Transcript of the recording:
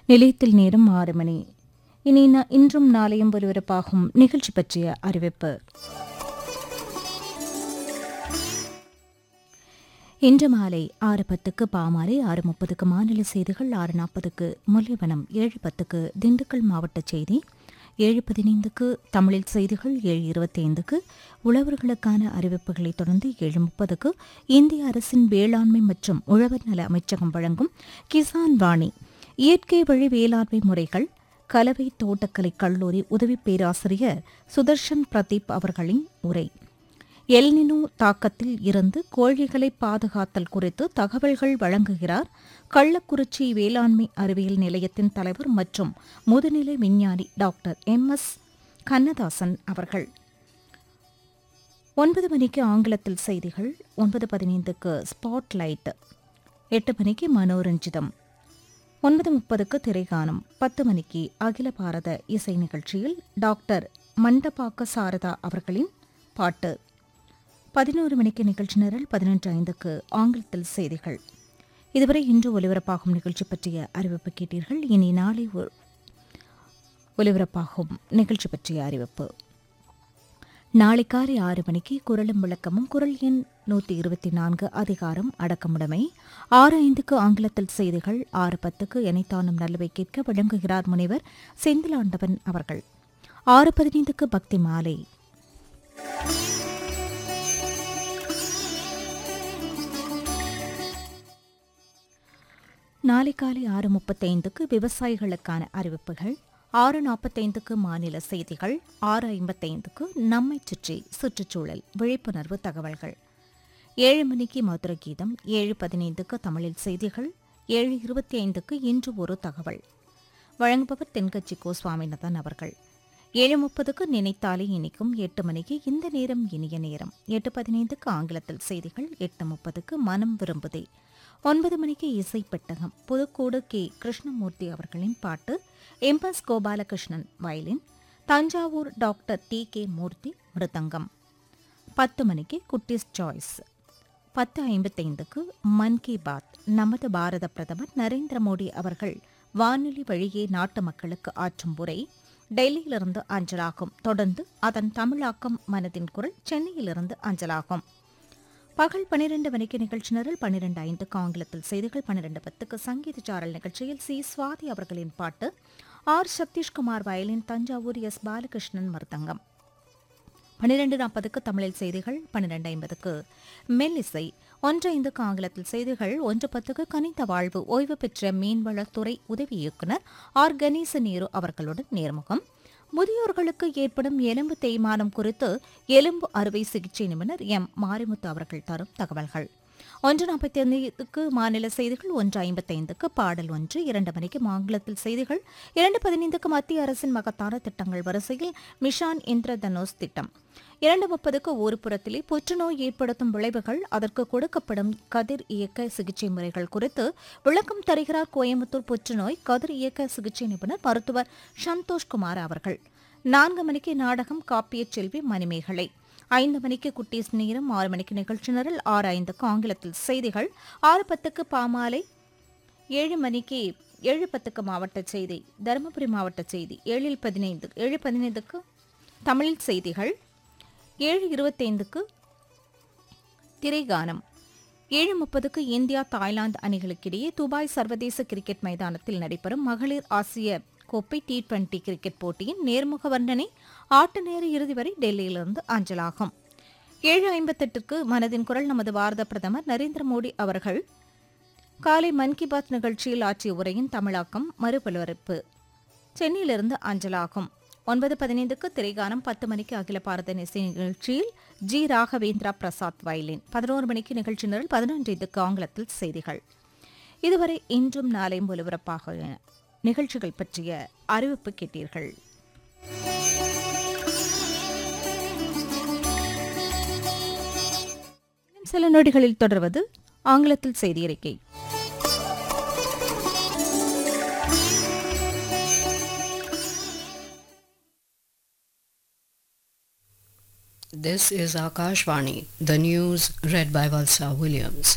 நிலையத்தில் நேரம் ஆறு மணி இனி ந- இன்றும் நாளையும் ஒருவரப்பாகும் நிகழ்ச்சி பற்றிய அறிவிப்பு இன்று மாலை ஆறு பத்துக்கு பாமாலை ஆறு முப்பதுக்கு மாநில செய்திகள் ஆறு நாற்பதுக்கு முல்லைவனம் ஏழு பத்துக்கு திண்டுக்கல் மாவட்ட செய்தி ஏழு பதினைந்துக்கு தமிழில் செய்திகள் ஏழு இருபத்தி ஐந்துக்கு உழவர்களுக்கான அறிவிப்புகளைத் தொடர்ந்து ஏழு முப்பதுக்கு இந்திய அரசின் வேளாண்மை மற்றும் உழவர் நல அமைச்சகம் வழங்கும் கிசான் வாணி இயற்கை வழி வேளாண்மை முறைகள் கலவை தோட்டக்கலை கல்லூரி உதவி பேராசிரியர் சுதர்ஷன் பிரதீப் அவர்களின் உரை எல்னினோ தாக்கத்தில் இருந்து கோழிகளை பாதுகாத்தல் குறித்து தகவல்கள் வழங்குகிறார் கள்ளக்குறிச்சி வேளாண்மை அறிவியல் நிலையத்தின் தலைவர் மற்றும் முதுநிலை விஞ்ஞானி டாக்டர் எம் எஸ் கண்ணதாசன் அவர்கள் ஒன்பது மணிக்கு ஆங்கிலத்தில் செய்திகள் ஒன்பது பதினைந்துக்கு ஸ்பாட்லைட் எட்டு மணிக்கு மனோரஞ்சிதம் ஒன்பது முப்பதுக்கு திரைகானம் பத்து மணிக்கு அகில பாரத இசை நிகழ்ச்சியில் டாக்டர் மண்டபாக்க சாரதா அவர்களின் பாட்டு பதினோரு மணிக்கு நிகழ்ச்சி நிரல் பதினொன்று ஐந்துக்கு ஆங்கிலத்தில் செய்திகள் இதுவரை இன்று ஒலிபரப்பாகும் நிகழ்ச்சி பற்றிய அறிவிப்பு கேட்டீர்கள் இனி நாளை ஒ- ஒலிபரப்பாகும் நிகழ்ச்சி பற்றிய அறிவிப்பு நாளை காலை ஆறு மணிக்கு குரலும் விளக்கமும் குரல் எண் நூற்றி இருபத்தி நான்கு அதிகாரம் அடக்கமுடைமை ஆறு ஐந்துக்கு ஆங்கிலத்தில் செய்திகள் ஆறு பத்துக்கு எனைத்தானும் நல்லவை கேட்க வழங்குகிறார் முனைவர் செந்திலாண்டவன் அவர்கள் ஆறு பதினைந்துக்கு பக்தி மாலை நாளை காலை ஆறு முப்பத்தைந்துக்கு விவசாயிகளுக்கான அறிவிப்புகள் ஆறு நாற்பத்தைந்துக்கு மாநில செய்திகள் ஆறு ஐம்பத்தைந்துக்கு நம்மை சுற்றி சுற்றுச்சூழல் விழிப்புணர்வு தகவல்கள் ஏழு மணிக்கு மதுர கீதம் ஏழு பதினைந்துக்கு தமிழில் செய்திகள் ஏழு இருபத்தி ஐந்துக்கு இன்று ஒரு தகவல் வழங்குபவர் தென்கட்சி கோ சுவாமிநாதன் அவர்கள் ஏழு முப்பதுக்கு நினைத்தாலே இனிக்கும் எட்டு மணிக்கு இந்த நேரம் இனிய நேரம் எட்டு பதினைந்துக்கு ஆங்கிலத்தில் செய்திகள் எட்டு முப்பதுக்கு மனம் விரும்புதே ஒன்பது மணிக்கு இசை பெட்டகம் புதுக்கோடு கே கிருஷ்ணமூர்த்தி அவர்களின் பாட்டு எம்பஸ் Gopalakrishnan violin Thanjavur doctor T K Murthy mridangam பத்து மணிக்கு குட்டீஸ் சாய்ஸ் பத்து ஐம்பத்தைந்துக்கு மன் கி பாத் நமது பாரத பிரதமர் நரேந்திர மோடி அவர்கள் வானொலி வழியே நாட்டு மக்களுக்கு ஆற்றும் உரை டெல்லியிலிருந்து அஞ்சலாகும் தொடர்ந்து அதன் தமிழாக்கம் மனதின் குரல் சென்னையிலிருந்து அஞ்சலாகும் பகல் பனிரெண்டு மணிக்கு நிகழ்ச்சி நிரல் பன்னிரண்டு ஐந்துக்கு ஆங்கிலத்தில் செய்திகள் பன்னிரண்டு பத்துக்கு சங்கீத சாரல் நிகழ்ச்சியில் சி சுவாதி அவர்களின் பாட்டு R Sathishkumar violin Thanjavur S Balakrishnan mridangam பன்னிரண்டு நாற்பதுக்கு தமிழில் செய்திகள் பன்னிரண்டு ஐம்பதுக்கு மெல்லிசை ஒன்று ஐந்துக்கு ஆங்கிலத்தில் செய்திகள் ஒன்று பத்துக்கு கனிந்த வாழ்வு ஓய்வு பெற்ற மீன்வளத்துறை உதவி இயக்குனர் ஆர் கணேச நேரு அவர்களுடன் நேர்முகம் முதியோர்களுக்கு ஏற்படும் எலும்பு தேய்மானம் குறித்து எலும்பு அறுவை சிகிச்சை நிபுணர் எம் மாரிமுத்து அவர்கள் தரும் தகவல்கள் ஒன்று நாற்பத்தி ஐந்துக்கு மாநில செய்திகள் ஒன்று ஐம்பத்தைந்துக்கு பாடல் ஒன்று இரண்டு மணிக்கு ஆங்கிலத்தில் செய்திகள் இரண்டு பதினைந்துக்கு மத்திய அரசின் மகத்தான திட்டங்கள் வரிசையில் மிஷான் இந்திரதனுஷ் திட்டம் இரண்டு முப்பதுக்கு ஒரு புறத்திலே புற்றுநோய் ஏற்படுத்தும் விளைவுகள் அதற்கு கொடுக்கப்படும் கதிர் இயக்க சிகிச்சை முறைகள் குறித்து விளக்கம் தருகிறார் கோயம்புத்தூர் புற்றுநோய் கதிர் இயக்க சிகிச்சை நிபுணர் மருத்துவர் சந்தோஷ்குமார் அவர்கள் நான்கு மணிக்கு நாடகம் காப்பியச் செல்வி மணிமேகலை ஐந்து மணிக்கு குட்டீஸ் நேரம் ஆறு மணிக்கு நிகழ்ச்சி நிரல் ஆறு ஐந்துக்கு ஆங்கிலத்தில் செய்திகள் ஆறு பத்துக்கு பாமாலை ஏழு மணிக்கு ஏழு பத்துக்கு மாவட்ட செய்தி தருமபுரி மாவட்ட செய்தி ஏழில் பதினைந்து ஏழு பதினைந்துக்கு தமிழில் செய்திகள் ஏழு இருபத்தைந்துக்கு திரைகானம் ஏழு முப்பதுக்கு இந்தியா தாய்லாந்து அணிகளுக்கிடையே துபாய் சர்வதேச கிரிக்கெட் மைதானத்தில் நடைபெறும் மகளிர் ஆசிய கோப்பை டி டுவெண்டி கிரிக்கெட் போட்டியின் நேர்முக வர்ணனை ஆட்ட நேர இறுதி வரை டெல்லியிலிருந்து அஞ்சலாகும் ஏழு ஐம்பத்தெட்டுக்கு மனதின் குரல் நமது பாரத பிரதமர் நரேந்திர மோடி அவர்கள் காலை மன் கி பாத் நிகழ்ச்சியில் ஆற்றிய உரையின் தமிழாக்கம் மறுபொலிபரப்பு சென்னையிலிருந்து அஞ்சலாகும் ஒன்பது பதினைந்துக்கு திரைகானம் பத்து மணிக்கு அகில பாரத இசை நிகழ்ச்சியில் ஜி ராகவேந்திரா பிரசாத் வயலின் பதினோரு மணிக்கு நிகழ்ச்சி நிரல் பதினொன்று இதுக்கு ஆங்கிலத்தில் செய்திகள் இதுவரை இன்றும் நாளையும் ஒலிபரப்பாக நிகழ்ச்சிகள் பற்றிய அறிவிப்பு கேட்டீர்கள் இன்னும் சில நொடிகளில் தொடர்வது ஆங்கிலத்தில் செய்தி அறிக்கை This is Akashvani, the news read by Valsa Williams.